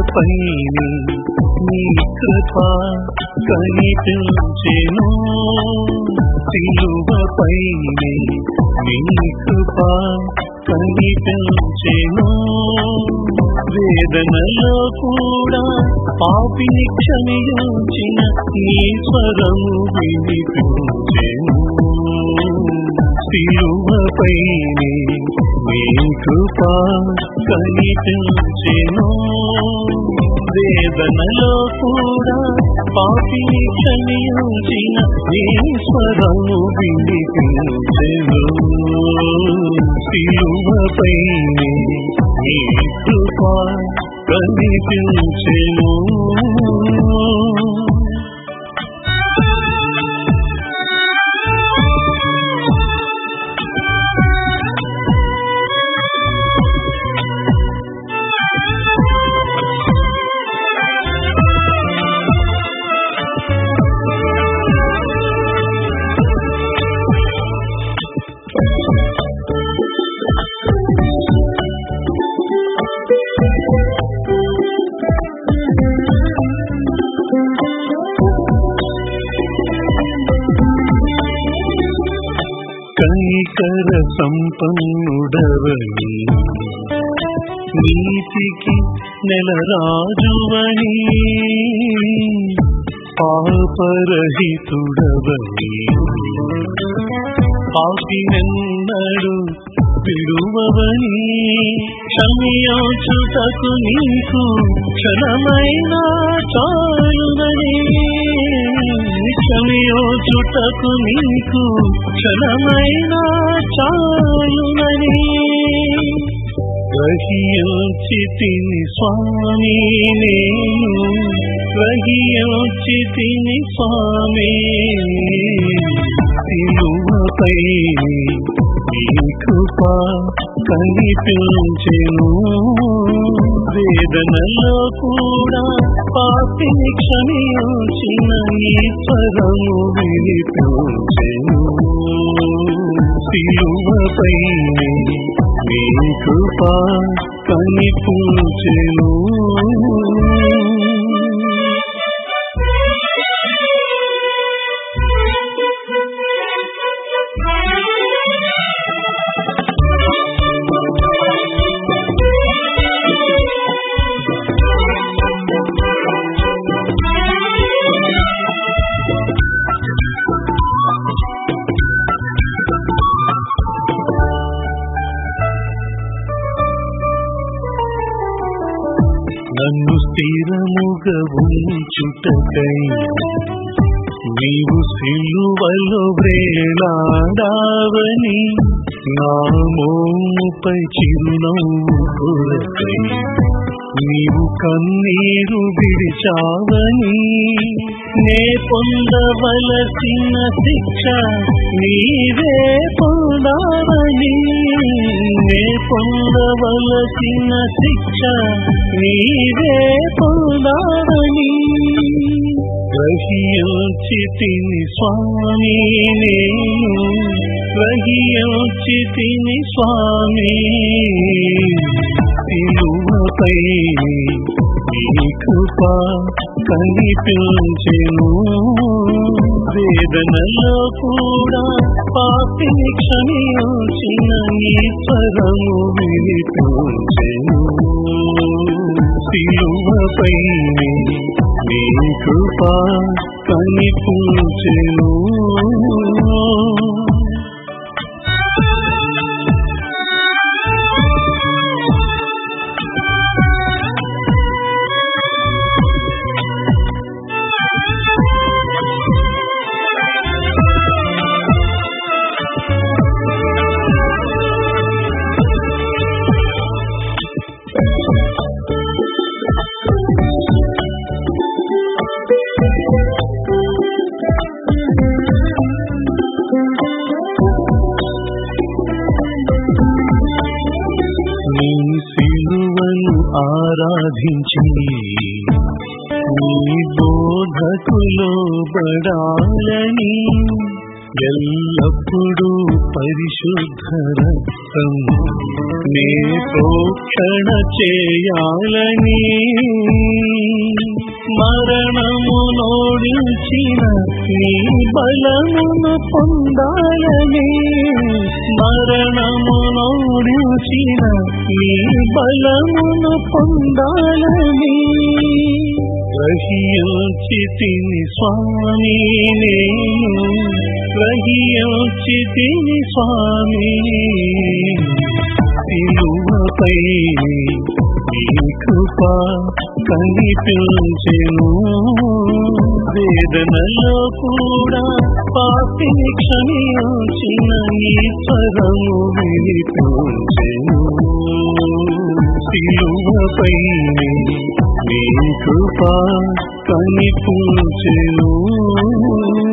పైనే నీ కృప కనిపించెను సిలువ పైనే నీ కృప కనిపించెను వేదనలో కూడా పాపిని క్షమించిన నీ స్వరము వినిపించెను సిలువపైనే నీ కృప కనిపించెను వేదనలో కూడా పాపిని క్షమించిన నీ స్వరము వినిపించెను సిలువపైనే నీ కృప కనిపించెను కనికర సంపన్నుడవని నీతికి నెలరాజువని పాపరహితుడవని పాపినెన్నడు విడువవని క్షమియోచుటకు నీకు క్షణమైన చాలువని క్షమియోచుటకు నీకు క్షణమైన చాలునని గ్రహించితిని స్వామి నేను గ్రహించితిని స్వామి సిలువపై నీ కృప కనిపించెను వేదనలో కూడా పాపిని క్షమించిన ఈశ్వరము వినిపించెను సిలువపై నీ కృప కనిపించెను నన్ను స్థిరముగా ఉంచుటకై నీవు సిలువలో వేలాడావని నా మోముపై చిరునవ్వు కొరకై నీవు కన్నీరు విడిచావని నే పొందవలసిన శిక్ష నీవే పొందావని నే పొందవలసిన శిక్ష నీవే పొందావని గ్రహించితిని స్వామి నేను గ్రహించితిని స్వామి సిలువపై నీ కృప కనిపించెను వేదనలో కూడా పాపిని క్షమించిన ఈశ్వరము వినిపించెను సిలువపై నీ కృప కనిపించెను నీ సిలువను ఆరాధించి నీ బోధకులో బడాలని ఎల్లప్పుడూ పరిశుద్ధ రక్త కోసం నే ప్రోక్షణ చేయాలని మరణము నోడించిన నీ బలమును పొందాలని మరణము నోడించిన నీ బలమును పొందాలని గ్రహించితిని స్వామి నేను గ్రహించితిని స్వామి సిలువపై నీ కృప కనిపించెను వేదనలో కూడా పాపిని క్షమించిన నీ స్వరము వినిపించెను సిలువపై నీ కృప కనిపించెను